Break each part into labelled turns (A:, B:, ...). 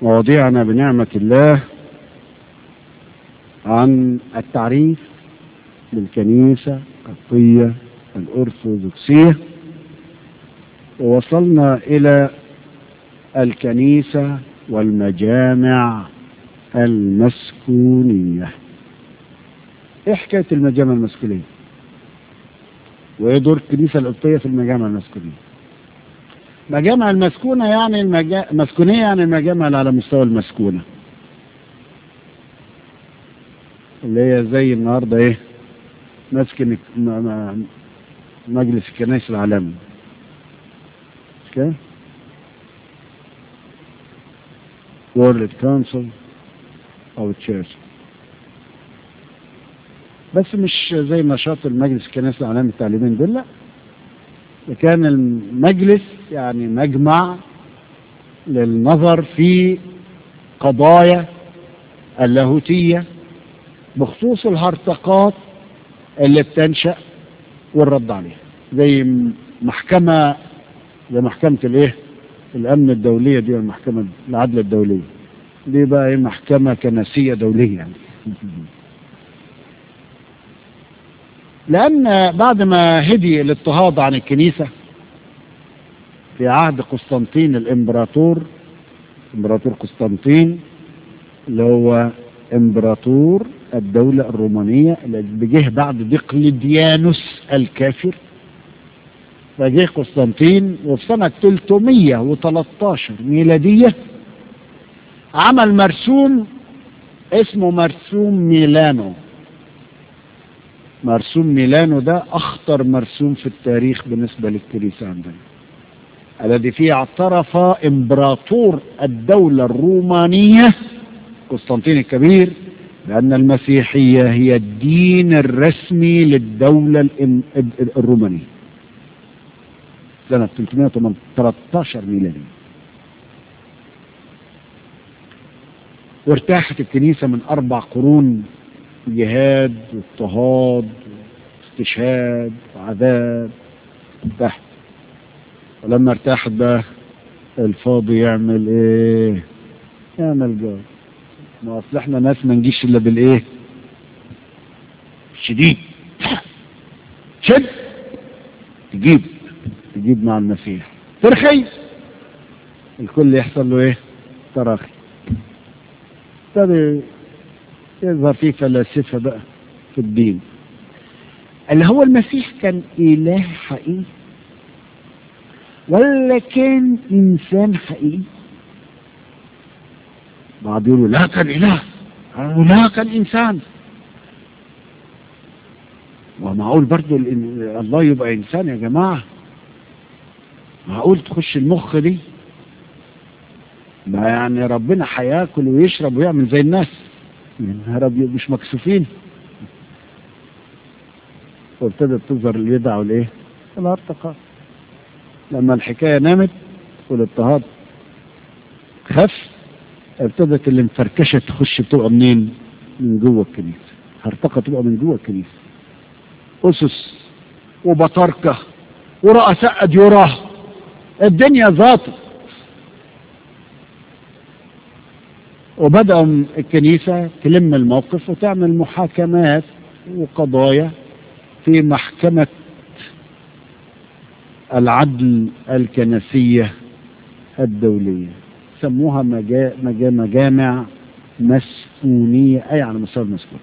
A: مواضيعنا بنعمة الله عن التعريف بالكنيسة القبطية الأرثوذكسية ووصلنا إلى الكنيسة والمجامع المسكونية ايه حكاية المجامع المسكونية وايه دور الكنيسة القبطية في المجامع المسكونية مجامع المسكونة يعني المجا... مسكونية يعني المجامع اللي على مستوى المسكونة اللي هي زي النهاردة ايه مسكن م... م... مجلس الكنائس العالمي مش كده؟ World Council أو Church بس مش زي نشاط المجلس الكنائس العالمي التعليمين دول لا ده كان المجلس يعني مجمع للنظر في قضايا اللاهوتية بخصوص الهرطقات اللي بتنشأ والرد عليها زي محكمة زي محكمة الايه الامن الدولية دي المحكمة العدل الدولية دي بقى ايه محكمة كنسية دولية يعني لأن بعد ما هدي الاضطهاد عن الكنيسة في عهد قسطنطين الإمبراطور إمبراطور قسطنطين اللي هو إمبراطور الدولة الرومانية اللي بجه بعد دقلديانوس الكافر فجه قسطنطين وفي سنة 313 ميلادية عمل مرسوم اسمه مرسوم ميلانو مرسوم ميلانو ده أخطر مرسوم في التاريخ بالنسبة للكنيسة عندنا الذي فيه اعترف إمبراطور الدولة الرومانية قسطنطين الكبير بأن المسيحية هي الدين الرسمي للدولة الرومانية سنة 313 ميلادي وارتاحت الكنيسة من أربع قرون جهاد واضطهاد واستشهاد وعذاب تحت ولما ارتاحت بقى الفاضي يعمل ايه يعمل جار ما اصل احنا ناس ما نجيش الا بالايه شديد شد تجيب تجيب مع المسيح ترخي الكل يحصل له ايه تراخي ابتدى يظهر فيه فلاسفة بقى في الدين اللي هو المسيح كان إله حقيقي ولا كان إنسان حقيقي بعض يقولوا لا كان إله لا كان إنسان ومعقول برضو الله يبقى إنسان يا جماعة معقول تخش المخ دي ما يعني ربنا هياكل ويشرب ويعمل زي الناس يا نهار ابيض مش مكسوفين وابتدت تظهر البدع والايه؟ الارتقاء لما الحكايه نامت والاضطهاد خف ابتدت اللي مفركشه تخش بتبقى منين؟ من جوه الكنيسه هرطقه تبقى من جوه الكنيسه اسس وبطاركه ورؤساء اديره الدنيا ذاته وبدأ الكنيسة تلم الموقف وتعمل محاكمات وقضايا في محكمة العدل الكنسية الدولية سموها مجا مجا مجامع مسكونية أي على مستوى المسكون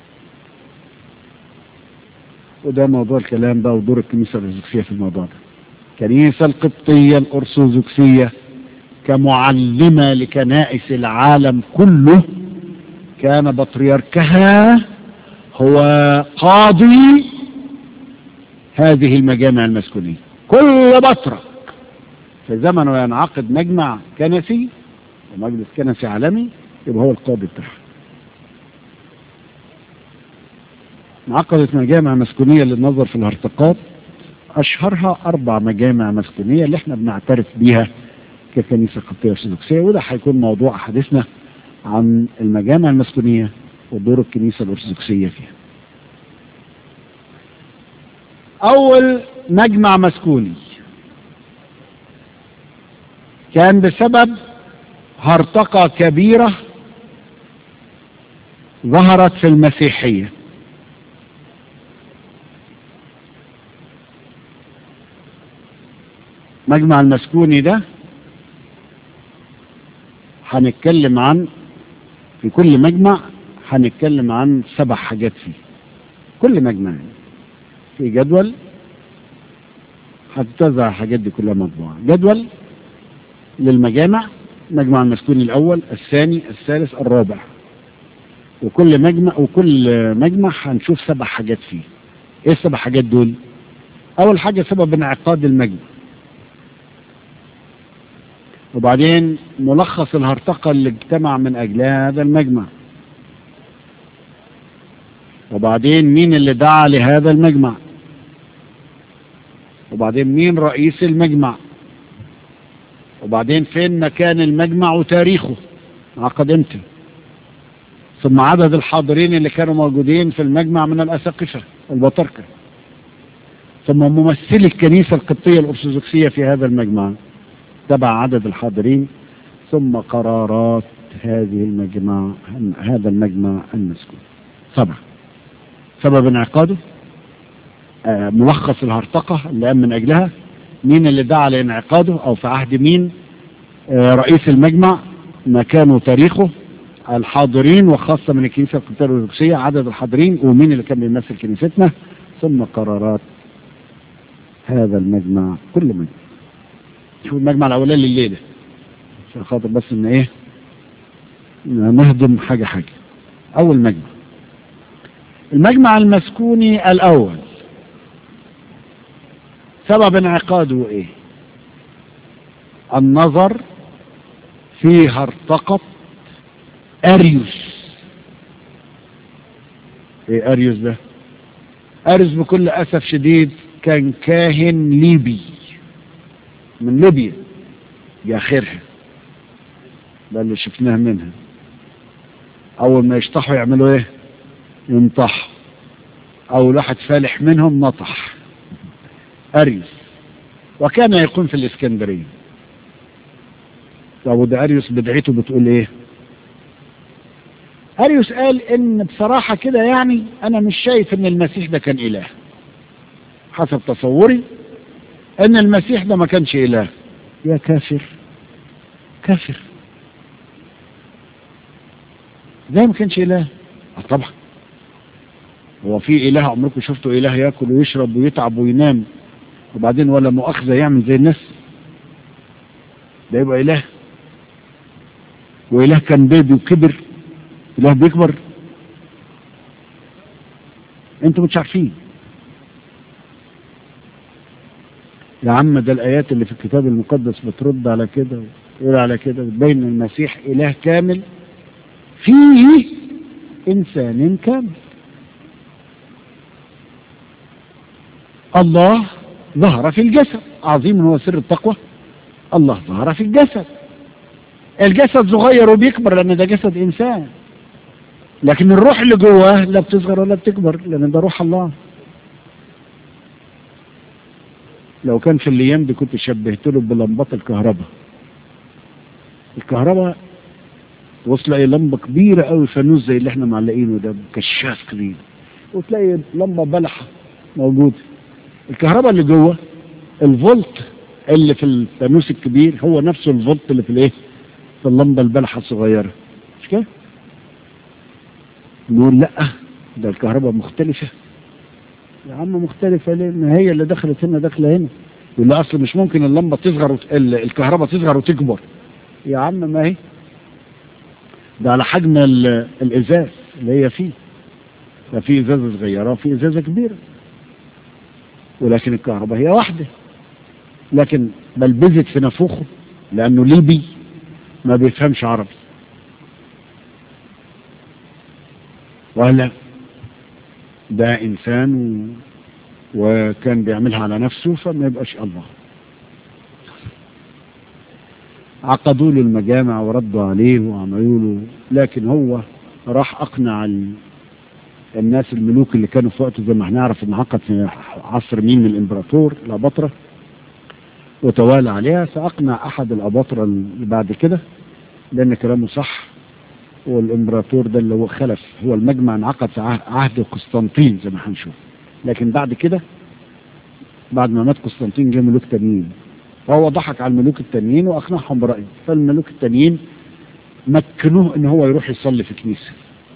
A: وده موضوع الكلام بقى ودور الكنيسة الأرثوذكسية في الموضوع ده الكنيسة القبطية الأرثوذكسية كمعلمة لكنائس العالم كله كان بطريركها هو قاضي هذه المجامع المسكونية كل بطرك في زمنه ينعقد مجمع كنسي ومجلس كنسي عالمي يبقى هو القاضي بتاعها انعقدت مجامع مسكونية للنظر في الهرطقات أشهرها أربع مجامع مسكونية اللي احنا بنعترف بيها ككنيسة قبطية أرثوذكسية وده هيكون موضوع حديثنا عن المجامع المسكونية ودور الكنيسة الأرثوذكسية فيها. أول مجمع مسكوني كان بسبب هرطقة كبيرة ظهرت في المسيحية مجمع المسكوني ده هنتكلم عن في كل مجمع هنتكلم عن سبع حاجات فيه كل مجمع في جدول هتتوزع الحاجات دي كلها مطبوعة جدول للمجامع مجمع المسكوني الأول الثاني الثالث الرابع وكل مجمع وكل مجمع هنشوف سبع حاجات فيه ايه السبع حاجات دول اول حاجة سبب انعقاد المجمع وبعدين ملخص الهرطقة اللي اجتمع من اجلها هذا المجمع وبعدين مين اللي دعا لهذا المجمع وبعدين مين رئيس المجمع وبعدين فين مكان المجمع وتاريخه عقد امتى ثم عدد الحاضرين اللي كانوا موجودين في المجمع من الأساقفة البطركة ثم ممثلي الكنيسة القبطية الأرثوذكسية في هذا المجمع تبع عدد الحاضرين ثم قرارات هذه المجمع هذا المجمع المسكون سبعة سبب انعقاده آه ملخص الهرطقة اللي قام من أجلها مين اللي دعا لانعقاده أو في عهد مين آه رئيس المجمع مكانه وتاريخه الحاضرين وخاصة من الكنيسة القبطية الأرثوذكسية عدد الحاضرين ومين اللي كان بيمثل كنيستنا ثم قرارات هذا المجمع كل مجمع شوف المجمع الأولاني الليلة عشان خاطر بس إن إيه نهضم حاجة حاجة أول مجمع المجمع المسكوني الأول سبب انعقاده إيه النظر في هرطقة أريوس إيه أريوس ده أريوس بكل أسف شديد كان كاهن ليبي من ليبيا دي آخرها ده اللي شفناه منها أول ما يشطحوا يعملوا إيه ينطحوا أول واحد فالح منهم نطح أريوس وكان يقوم في الإسكندرية طب وده أريوس بدعته بتقول إيه أريوس قال إن بصراحة كده يعني أنا مش شايف إن المسيح ده كان إله حسب تصوري إن المسيح ده ما كانش إله يا كافر كافر زي ما كانش إله آه طبعا هو في إله عمركم شفتوا إله ياكل ويشرب ويتعب وينام وبعدين ولا مؤاخذة يعمل زي الناس ده يبقى إله وإله كان بيبي وكبر إله بيكبر انتوا مش عارفين يا عم ده الآيات اللي في الكتاب المقدس بترد على كده وتقول على كده بتبين المسيح إله كامل فيه إنسان كامل الله ظهر في الجسد عظيم هو سر التقوى الله ظهر في الجسد الجسد صغير وبيكبر لأن ده جسد إنسان لكن الروح اللي جواه لا بتصغر ولا بتكبر لأن ده روح الله لو كان في الأيام دي كنت شبهت له بلمبات الكهرباء الكهرباء وصل اي لمبة كبيرة قوي فانوس زي اللي احنا معلقينه ده كشاف كبير وتلاقي لمبة بلحة موجودة الكهرباء اللي جوه الفولت اللي في الفانوس الكبير هو نفسه الفولت اللي في الايه في اللمبة البلحة الصغيرة مش كده نقول لا ده الكهرباء مختلفة يا عم مختلفة ليه ما هي اللي دخلت هنا داخلة هنا يقول لا اصل مش ممكن اللمبة تصغر وت... الكهرباء تصغر وتكبر يا عم ما هي ده على حجم الازاز اللي هي فيه ففي ازازة صغيرة وفي ازازة كبيرة ولكن الكهرباء هي واحدة لكن بلبزت في نافوخه لانه ليبي ما بيفهمش عربي ولا ده انسان و... وكان بيعملها على نفسه فما يبقاش الله عقدوا له المجامع وردوا عليه وعملوا له لكن هو راح اقنع ال... الناس الملوك اللي كانوا في وقته زي ما هنعرف ان عقد في عصر مين الامبراطور الاباطره وتوالى عليها فاقنع احد الاباطره اللي بعد كده لأن كلامه صح والإمبراطور ده اللي هو خلف هو المجمع انعقد في عه- عهد قسطنطين زي ما هنشوف لكن بعد كده بعد ما مات قسطنطين جه ملوك تانيين فهو ضحك على الملوك التانيين وأقنعهم برأيه فالملوك التانيين مكنوه ان هو يروح يصلي في كنيسة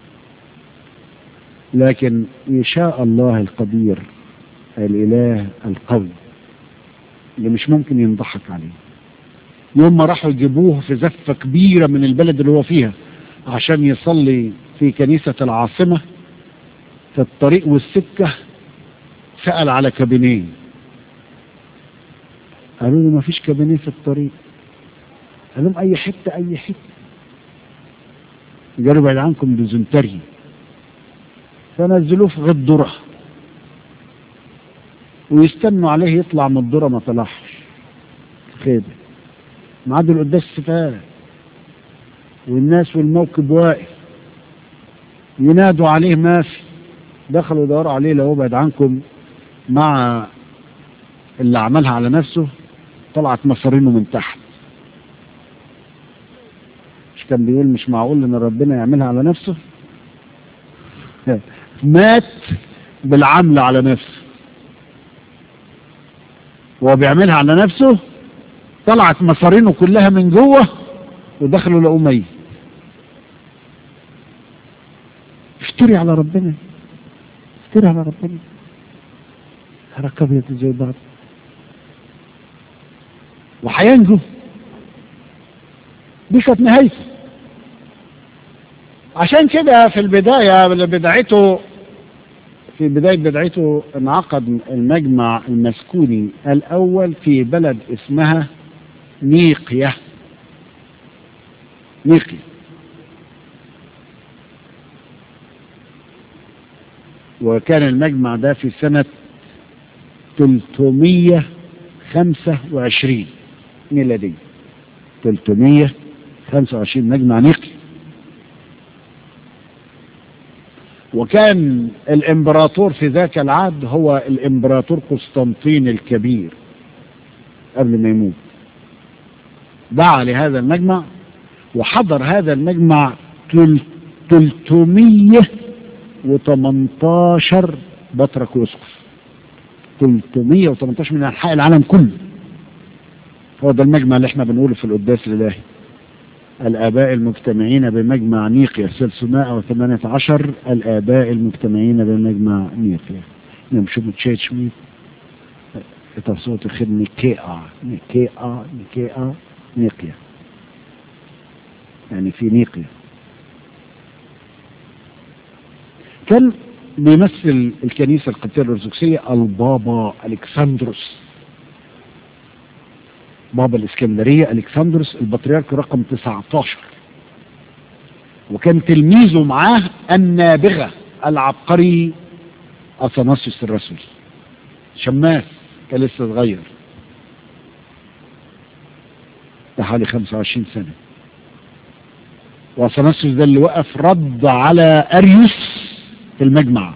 A: لكن يشاء الله القدير الاله القوي اللي مش ممكن ينضحك عليه يوم ما راحوا يجيبوه في زفة كبيرة من البلد اللي هو فيها عشان يصلي في كنيسة العاصمة في الطريق والسكة سأل على كابينيه قالوا له ما فيش كابينيه في الطريق قال لهم اي حتة اي حتة قالوا بعد عنكم ديزنتري فنزلوه في غد ذرة ويستنوا عليه يطلع من الذرة ما طلعش خيبة معاد القداس سفارة والناس والموكب واقف ينادوا عليه ما في دخلوا يدوروا عليه لو بعد عنكم مع اللي عملها على نفسه طلعت مصارينه من تحت مش كان بيقول مش معقول ان ربنا يعملها على نفسه مات بالعمل على نفسه وهو بيعملها على نفسه طلعت مصارينه كلها من جوه ودخلوا لقوا ميت افتري على ربنا افتري على ربنا حركة ابيض زي بعض وهينجو دي كانت نهايته عشان كده في البداية بدعته في بداية بدعته انعقد المجمع المسكوني الأول في بلد اسمها نيقيا نيقيا وكان المجمع ده في سنة 325 ميلادية 325 مجمع نيقيا وكان الامبراطور في ذاك العهد هو الامبراطور قسطنطين الكبير قبل ما يموت دعا لهذا المجمع وحضر هذا المجمع 318 بطرك واسقف 318 من انحاء العالم كله هو ده المجمع اللي احنا بنقوله في القداس الالهي الآباء المجتمعين بمجمع نيقيا 318 الآباء المجتمعين بمجمع نيقيا نمشي تشيتش مي صوت الخير نيكيا نيكيا نيكيا نيقيا يعني في نيقيا كان بيمثل الكنيسة القبطية الأرثوذكسية البابا ألكسندروس بابا الإسكندرية ألكسندروس البطريرك رقم 19 وكان تلميذه معاه النابغة العبقري أثناسيوس الرسول شماس كان لسه صغير ده حوالي 25 سنة وأثناسيوس ده اللي وقف رد على أريوس في المجمع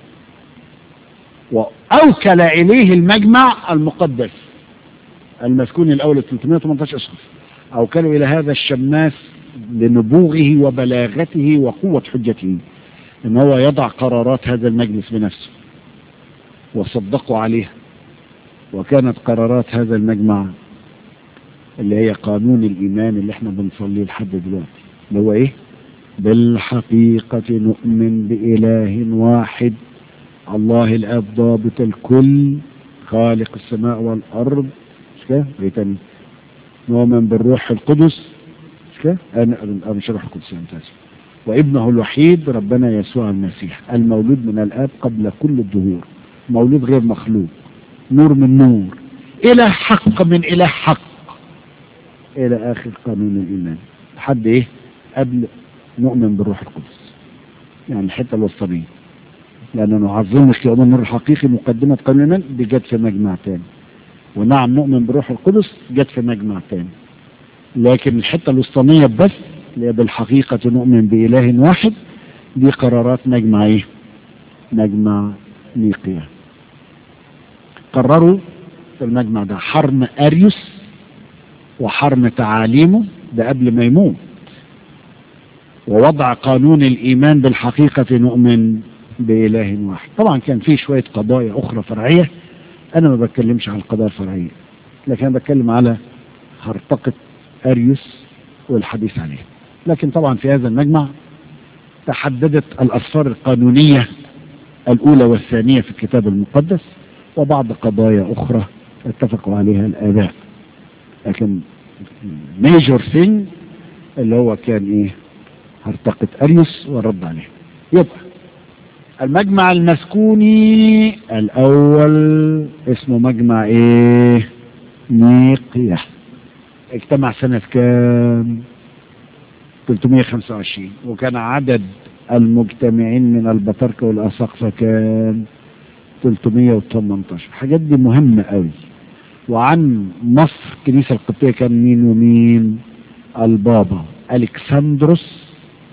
A: وأوكل إليه المجمع المقدس المسكون الأول 318 أسقف أوكلوا إلى هذا الشماس لنبوغه وبلاغته وقوة حجته إن هو يضع قرارات هذا المجلس بنفسه وصدقوا عليها وكانت قرارات هذا المجمع اللي هي قانون الإيمان اللي احنا بنصليه لحد دلوقتي اللي هو إيه؟ بالحقيقة نؤمن بإله واحد الله الآب ضابط الكل خالق السماء والأرض مش كده؟ ايه تاني؟ نؤمن بالروح القدس مش كده؟ انا أنا مش الروح القدس انت اسف وابنه الوحيد ربنا يسوع المسيح المولود من الاب قبل كل الدهور مولود غير مخلوق نور من نور الى حق من اله حق الى اخر قانون الايمان لحد ايه؟ قبل نؤمن بالروح القدس يعني الحته الوسطانيه لأنه نعظمك يا النور الحقيقي مقدمة قانون الإيمان دي جت في مجمع تاني ونعم نؤمن بروح القدس جت في مجمع تاني لكن الحتة الوسطانية بس اللي هي بالحقيقة نؤمن بإله واحد دي قرارات مجمع ايه مجمع نيقيا قرروا في المجمع ده حرم أريوس وحرم تعاليمه ده قبل ما يموت ووضع قانون الإيمان بالحقيقة نؤمن بإله واحد طبعا كان في شوية قضايا أخرى فرعية أنا ما بتكلمش عن القضايا الفرعية لكن أنا بتكلم على هرطقة أريوس والحديث عليه لكن طبعا في هذا المجمع تحددت الأسفار القانونية الأولى والثانية في الكتاب المقدس وبعض قضايا أخرى اتفقوا عليها الآباء لكن ميجور ثينج اللي هو كان إيه هرطقة أريوس والرد عليه يبقى المجمع المسكوني الأول اسمه مجمع إيه نيقية اجتمع سنة كام 325 وكان عدد المجتمعين من البطاركة والأساقفة كان 318 الحاجات دي مهمة قوي وعن مصر الكنيسة القبطية كان مين ومين البابا ألكسندروس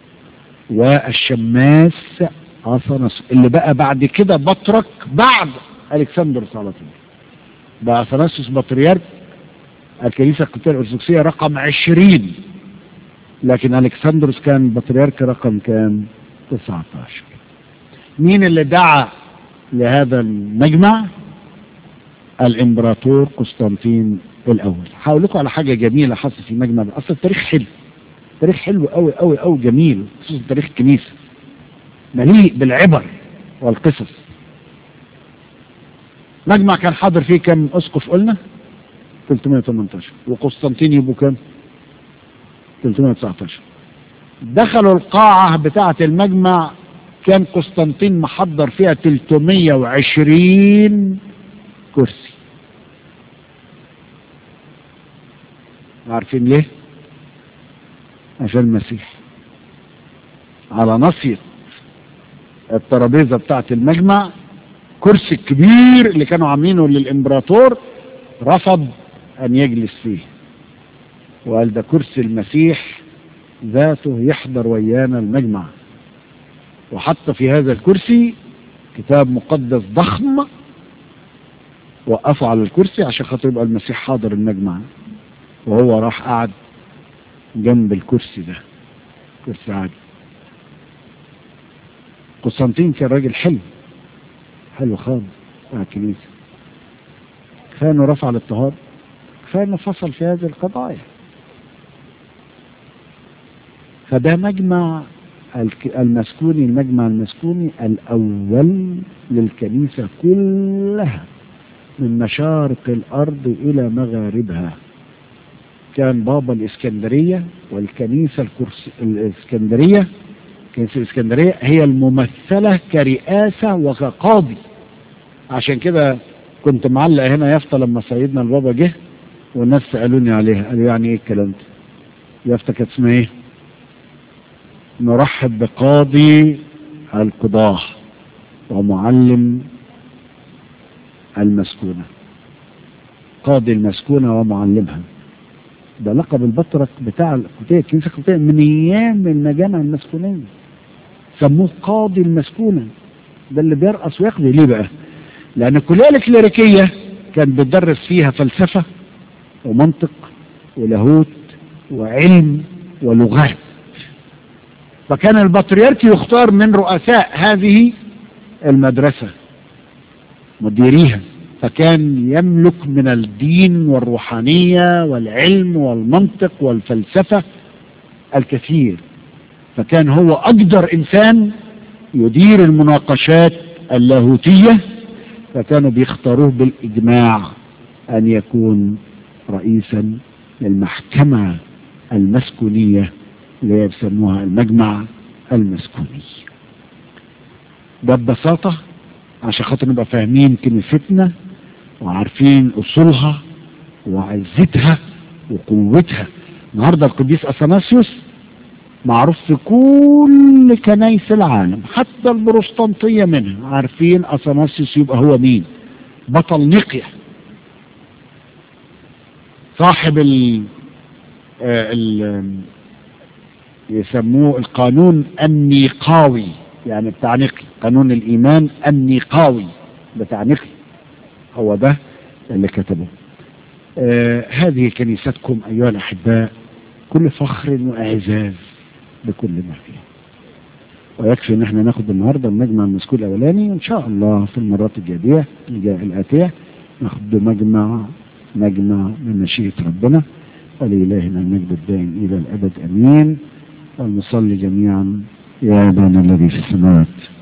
A: والشماس أثناس اللي بقى بعد كده بطرك بعد ألكسندروس على طول بقى أثناسيوس بطريرك الكنيسة القبطية الأرثوذكسية رقم 20 لكن ألكسندروس كان بطريرك رقم كام 19 مين اللي دعا لهذا المجمع الامبراطور قسطنطين الاول هقول لكم على حاجه جميله حصلت في المجمع ده اصل التاريخ حلو تاريخ حلو قوي قوي قوي جميل خصوصا تاريخ الكنيسه مليء بالعبر والقصص مجمع كان حاضر فيه كم اسقف قلنا 318 وقسطنطين يبقوا كام 319 دخلوا القاعة بتاعة المجمع كان قسطنطين محضر فيها 320 كرسي عارفين ليه عشان المسيح على نصية الترابيزة بتاعة المجمع كرسي الكبير اللي كانوا عاملينه للامبراطور رفض ان يجلس فيه وقال ده كرسي المسيح ذاته يحضر ويانا المجمع وحط في هذا الكرسي كتاب مقدس ضخم وقفوا على الكرسي عشان خاطر يبقى المسيح حاضر المجمع وهو راح قعد جنب الكرسي ده كرسي عادي قسطنطين كان راجل حلو حلو خالص بتاع الكنيسه كفايه انه رفع الاضطهاد كفايه انه فصل في هذه القضايا فده مجمع المسكوني المجمع المسكوني الأول للكنيسة كلها من مشارق الأرض إلى مغاربها كان بابا الإسكندرية والكنيسة الكرس... الإسكندرية كنيسة الإسكندرية هي الممثلة كرئاسة وكقاضي عشان كده كنت معلق هنا يافطة لما سيدنا البابا جه والناس سألوني عليها قالوا يعني ايه الكلام ده يافطة كانت اسمها ايه نرحب بقاضي القضاة ومعلم المسكونة قاضي المسكونة ومعلمها ده لقب البطرك بتاع الكتية الكنيسة الكتية من أيام المجامع المسكونية سموه قاضي المسكونة ده اللي بيرقص ويقضي ليه بقى؟ لأن الكلية الكليريكية كان بتدرس فيها فلسفة ومنطق ولاهوت وعلم ولغات فكان البطريرك يختار من رؤساء هذه المدرسة مديريها فكان يملك من الدين والروحانية والعلم والمنطق والفلسفة الكثير فكان هو أقدر إنسان يدير المناقشات اللاهوتية فكانوا بيختاروه بالإجماع أن يكون رئيسا للمحكمة المسكونية اللي هي بيسموها المجمع المسكوني ده ببساطة عشان خاطر نبقى فاهمين كنيستنا وعارفين أصولها وعزتها وقوتها النهارده القديس أثناسيوس معروف في كل كنايس العالم حتى البروستانتية منها عارفين أثناسيوس يبقى هو مين بطل نقية صاحب ال ال يسموه القانون النيقاوي يعني بتاع نقي قانون الإيمان النيقاوي بتاع نقي هو ده اللي كتبه آه هذه كنيستكم أيها الأحباء كل فخر وإعزاز بكل ما فيها ويكفي ان احنا ناخد النهارده المجمع المذكور الاولاني وان شاء الله في المرات الجايه الجا- الاتيه ناخد مجمع مجمع من مشيئه ربنا ولإلهنا المجد الدائم الى الابد امين ونصلي جميعا يا ابانا الذي في السماوات